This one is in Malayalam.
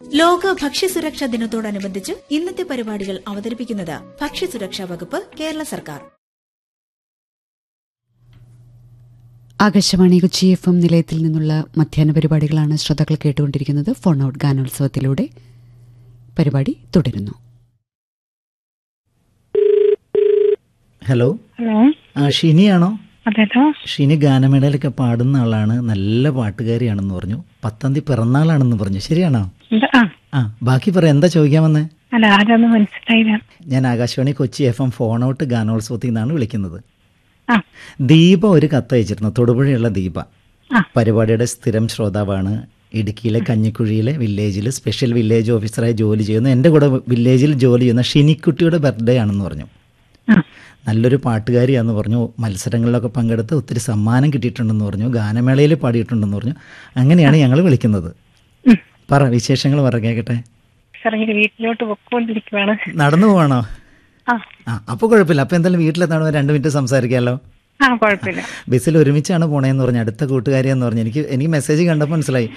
ലോക ഭക്ഷ്യസുരക്ഷാ ദിനത്തോടനുബന്ധിച്ച് ഇന്നത്തെ പരിപാടികൾ അവതരിപ്പിക്കുന്നത് ഭക്ഷ്യസുരക്ഷാ വകുപ്പ് കേരള സർക്കാർ ആകാശവാണി കൊച്ചി എഫ് എം നിലയത്തിൽ നിന്നുള്ള മധ്യാഹ്ന പരിപാടികളാണ് ശ്രോതാക്കൾ കേട്ടുകൊണ്ടിരിക്കുന്നത് ഫോൺ ഔട്ട് ഗാനോത്സവത്തിലൂടെ പരിപാടി തുടരുന്നു ഹലോ ഹലോ ആ ഷിനിയാണോ അതെല്ലോ ഷിനി ഗാനമേളയിലൊക്കെ പാടുന്ന ആളാണ് നല്ല പാട്ടുകാരിയാണെന്ന് പറഞ്ഞു പത്താം തീയതി പിറന്നാളാണെന്ന് പറഞ്ഞു ശരിയാണോ എന്താ ആ ആ ബാക്കി പറ എന്താ ചോദിക്കാൻ വന്നേ അല്ല ആരാന്ന് മനസ്സിലായില്ല ഞാൻ Akashvani Kochi F M phone out ഗാനോത്സവത്തിൽ നിന്നാണ് വിളിക്കുന്നത് ആ ദീപ ഒരു കത്ത് അയച്ചിരുന്നു തൊടുപുഴയുള്ള ദീപ ആ. പരിപാടിയുടെ സ്ഥിരം ശ്രോതാവാണ് ഇടുക്കിയിലെ കഞ്ഞിക്കുഴിയിലെ വില്ലേജിൽ സ്പെഷ്യൽ വില്ലേജ് ഓഫീസറായി ജോലി ചെയ്യുന്നു എൻ്റെ കൂടെ വില്ലേജിൽ ജോലി ചെയ്യുന്ന ഷിനിക്കുട്ടിയുടെ ബർത്ത്ഡേ ആണെന്ന് പറഞ്ഞു ആ നല്ലൊരു പാട്ടുകാരിയാന്ന് പറഞ്ഞു മത്സരങ്ങളിലൊക്കെ പങ്കെടുത്ത് ഒത്തിരി സമ്മാനം കിട്ടിയിട്ടുണ്ടെന്ന് പറഞ്ഞു ഗാനമേളയിൽ പാടിയിട്ടുണ്ടെന്ന് പറഞ്ഞു അങ്ങനെയാണ് ഞങ്ങൾ വിളിക്കുന്നത് ഉം. പറ വിശേഷങ്ങൾ പറ കേൾക്കട്ടെ സാർ എനിക്ക് വീട്ടിലോട്ട് പൊക്കോണ്ടിരിക്കുവാണ് നടന്നു പോവാണോ ആ ആ അപ്പോൾ കുഴപ്പമില്ല അപ്പോൾ എന്തായാലും വീട്ടിലെത്താണോ രണ്ട് മിനിറ്റ് സംസാരിക്കാമല്ലോ ആ കുഴപ്പമില്ല ബസ്സിൽ ഒരുമിച്ചാണ് പോണേന്ന് പറഞ്ഞു അടുത്ത കൂട്ടുകാരിയെന്ന് പറഞ്ഞു എനിക്ക് എനിക്ക് മെസ്സേജ് കണ്ടപ്പോൾ മനസ്സിലായി